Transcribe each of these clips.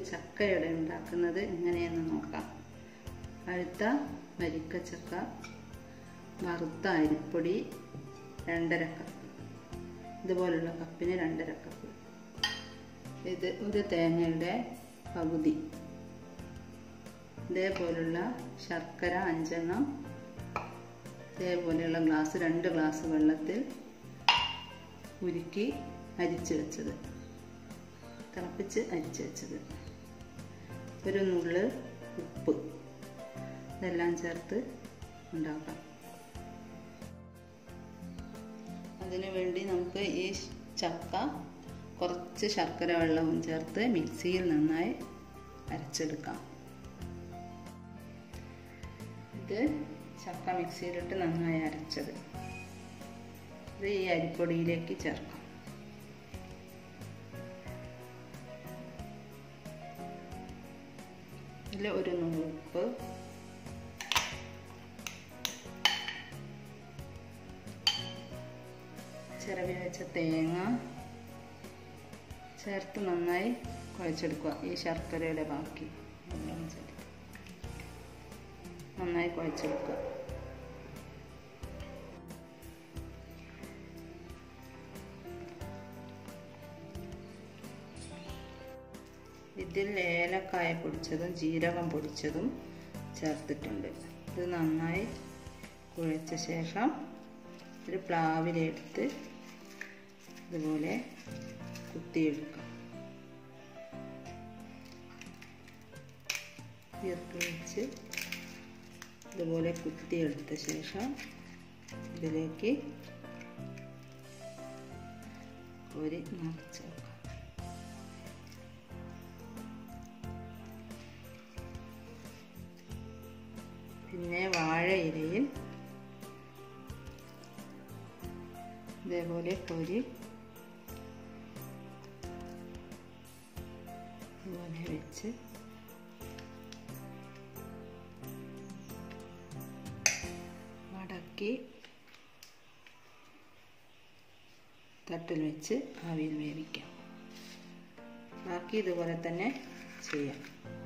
ചക്കയുടെ ഉണ്ടാക്കുന്നത് എങ്ങനെയെന്ന് നോക്കാം പഴുത്ത വരിക്കച്ചക്ക വറുത്ത അരിപ്പൊടി രണ്ടര കപ്പ് ഇതുപോലുള്ള കപ്പിന് രണ്ടര കപ്പ് ഇത് ഒരു തേങ്ങയുടെ പകുതി ഇതേപോലുള്ള ശർക്കര അഞ്ചെണ്ണം ഇതേപോലെയുള്ള ഗ്ലാസ് രണ്ട് ഗ്ലാസ് വെള്ളത്തിൽ ഉരുക്കി അരിച്ച് വെച്ചത് തിളപ്പിച്ച് അരിച്ച് വെച്ചത് ഒരു നുള്ള് ഉപ്പ് ഇതെല്ലാം ചേർത്ത് ഉണ്ടാക്കാം അതിനു വേണ്ടി നമുക്ക് ഈ ചക്ക കുറച്ച് ശർക്കര വെള്ളവും ചേർത്ത് മിക്സിയിൽ നന്നായി അരച്ചെടുക്കാം ഇത് ചക്ക മിക്സിയിലിട്ട് നന്നായി അരച്ചത് ഇത് ഈ അരിപ്പൊടിയിലേക്ക് ചേർക്കാം ഇതിൽ ഒരു നുള്ളുപ്പ് ചിരവി വെച്ച തേങ്ങ ചേർത്ത് നന്നായി കുഴച്ചെടുക്കുക ഈ ശർക്കരയുടെ ബാക്കി നന്നായി കുഴച്ചെടുക്കുക ഇതിൽ ഏലക്കായ പൊടിച്ചതും ജീരകം പൊടിച്ചതും ചേർത്തിട്ടുണ്ട് ഇത് നന്നായി കുഴച്ച ശേഷം ഒരു പ്ലാവിലെടുത്ത് ഇതുപോലെ കുത്തിയെടുക്കാം ഇറക്കി വെച്ച് ഇതുപോലെ കുത്തിയെടുത്ത ശേഷം ഇതിലേക്ക് ഒരു നിറച്ച് വെക്കാം പിന്നെ വാഴയിലയിൽ ഇതേപോലെ പൊരി ഇതുപോലെ വെച്ച് മടക്കി തട്ടിൽ വെച്ച് ആവിയിൽ വേവിക്കാം ബാക്കി ഇതുപോലെ തന്നെ ചെയ്യാം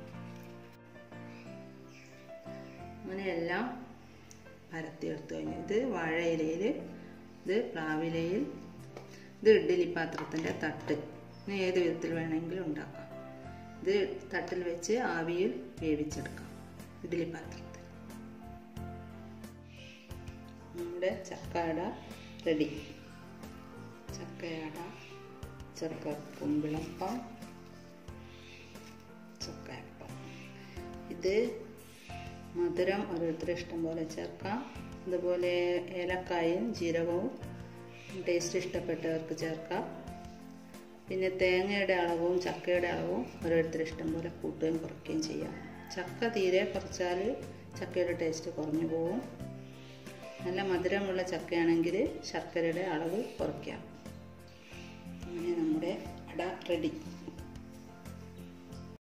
അങ്ങനെയെല്ലാം പരത്തിയെടുത്തു കഴിഞ്ഞു ഇത് വാഴയിലയിൽ ഇത് പ്ലാവിലയിൽ ഇത് ഇഡ്ഡലി പാത്രത്തിൻ്റെ തട്ട് ഇനി ഏത് വിധത്തിൽ വേണമെങ്കിലും ഉണ്ടാക്കാം ഇത് തട്ടിൽ വെച്ച് ആവിയിൽ വേവിച്ചെടുക്കാം ഇഡ്ഡലി പാത്രത്തിൽ നമ്മുടെ ചക്കയട റെഡി ചക്കയട ചക്ക കുമ്പിളപ്പം ചക്കയപ്പം ഇത് മധുരം ഓരോരുത്തരുടെ ഇഷ്ടം പോലെ ചേർക്കാം അതുപോലെ ഏലക്കായും ജീരകവും ടേസ്റ്റ് ഇഷ്ടപ്പെട്ടവർക്ക് ചേർക്കാം പിന്നെ തേങ്ങയുടെ അളവും ചക്കയുടെ അളവും ഓരോരുത്തരുടെ ഇഷ്ടം പോലെ കൂട്ടുകയും കുറയ്ക്കുകയും ചെയ്യാം ചക്ക തീരെ കുറച്ചാൽ ചക്കയുടെ ടേസ്റ്റ് കുറഞ്ഞു പോകും നല്ല മധുരമുള്ള ചക്കയാണെങ്കിൽ ശർക്കരയുടെ അളവ് കുറയ്ക്കാം അങ്ങനെ നമ്മുടെ അട റെഡി